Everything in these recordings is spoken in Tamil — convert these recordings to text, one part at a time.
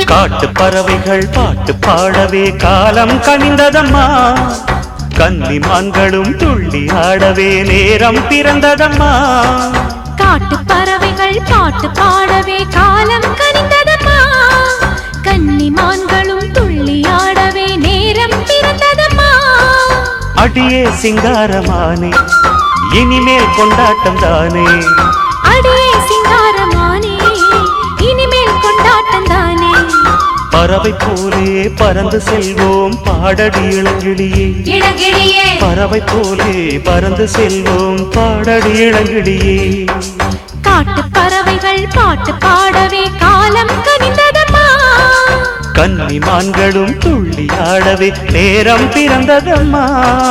காட்டு பறவைகள் பாட்டு பாடவே காலம் கனிந்ததம்மா கன்னிமான்களும் துள்ளி ஆடவே நேரம் பிறந்ததம்மா காட்டு பறவைகள் பாட்டு பாடவே காலம் கனிந்ததம்மா கன்னிமான்களும் துள்ளி ஆடவே நேரம் பிறந்ததம்மா அடியே சிங்காரமானே இனிமேல் கொண்டாட்டம் தானே அடியே சிங்காரமானே இனிமேல் கொண்டாட்டம் தானே பறவை போலே பறந்து செல்வோம் பாடடி இளங்கிளியே இளங்கிளியே பறவை போலே பறந்து செல்வோம் பாடடி இளங்கிளியே காட்டு பறவைகள் பாட்டு பாடவே காலம் கனிந்ததம்மா கன்னிமான்களும் துள்ளி ஆடவே நேரம் பிறந்ததம்மா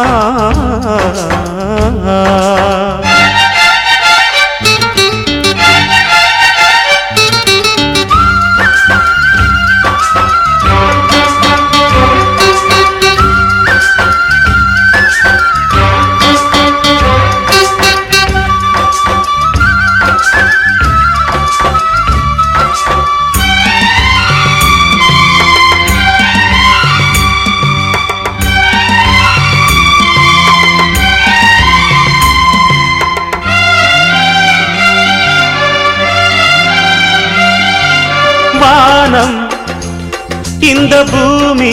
வானம் இந்த பூமி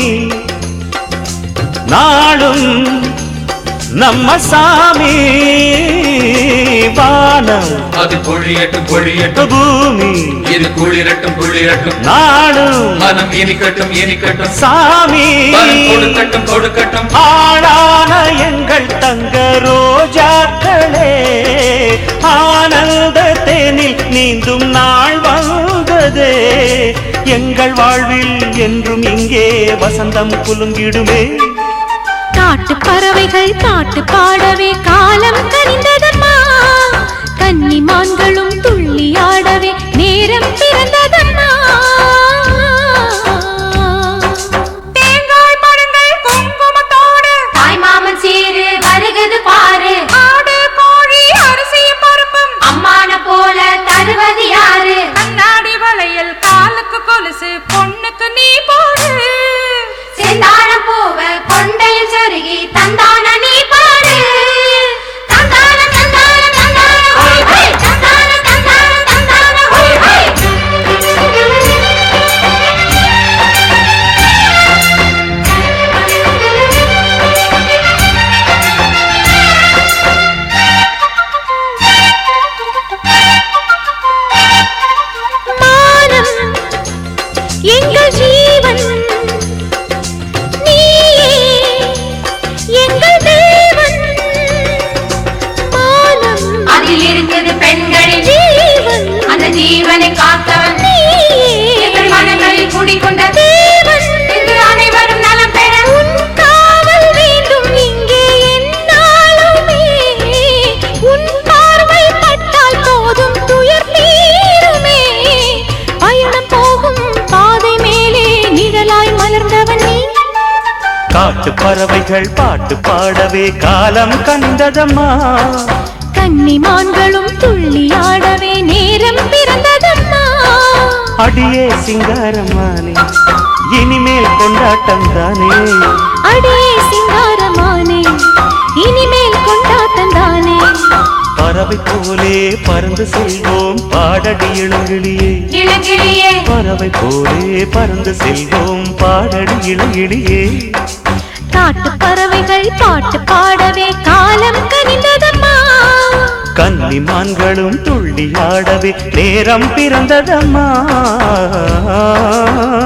நாளும் நம்ம சாமி வானம் அது பொழியட்டும் பொழியட்டும் பூமி இது குளிரட்டும் குளிரட்டும் நாளும் மனம் இனிக்கட்டும் இனிக்கட்டும் சாமி வரம் கொடுக்கட்டும் கொடுக்கட்டும் ஆளான எங்கள் தங்க ரோஜாக்களே ஆனந்த தேனில் நீந்தும் நாள் வந்ததே எங்கள் வாழ்வில் என்றும் இங்கே வசந்தம் குலுங்கிடுமே காட்டு பறவைகள் பாட்டு பாடவே காலம் கனிந்ததம்மா கன்னிமான்களும் துள்ளி ஆடவே நேரம் பிறந்ததம்மா தேங்காய் பழங்கள் குங்குமத்தோடு தாய் மாமன் சீரு வருகுது பாரு ஆடு கோழி அரிசி பருப்பும் அம்மான போல தருவது யாரு கண்ணாடி வளையல் காலுக்கு கொலுசு பொண்ணுக்கு நீ போடு செந்தாழம் பூவ கொண்டையில் சொருகி தந்தான நீ பாடு தந்தான தந்தான தந்தான ஹோய் ஹோய் தந்தான தந்தான தந்தான ஹோய் ஹோய் மானம் எங்கள் ஜீவன் நீயே எங்கள் தேவன் மானம் அதில் இருக்குது பெண்களின் ஜீவன் அந்த ஜீவனை காத்தவன் நீயே எங்கள் மனங்களில் குடிக்கொண்ட தேவன் இன்று அனைவரும் நலம் பெற உன் காவல் வேண்டும் இங்கே என்னாலுமே உன் பார்வை பட்டால் போதும் துயர் தீருமே பயணம் போகும் பாதை மேலே நிழலாய் மலர்ந்தவன் நீ காட்டு பறவைகள் பாட்டு பாடவே காலம் கண்டதம்மா கன்னிமான்களும் துள்ளி ஆடவே நேரம் பிறந்ததம்மா அடியே சிங்காரமானே இனிமேல் கொண்டாட்டம் தானே அடே சிங்காரமானே இனிமேல் கொண்டாட்டம் தானே பறவை போலே பறந்து செல்வோம் பாடடி இளங்கிளியே இளங்கிளியே பறவை போலே பறந்து செல்வோம் பாடடி இளங்கிளியே காட்டு பறவைகள் பாட்டு பாடவே காலம் கனிந்ததம்மா கன்னிமான்களும் துள்ளி ஆடவே நேரம் பிறந்ததம்மா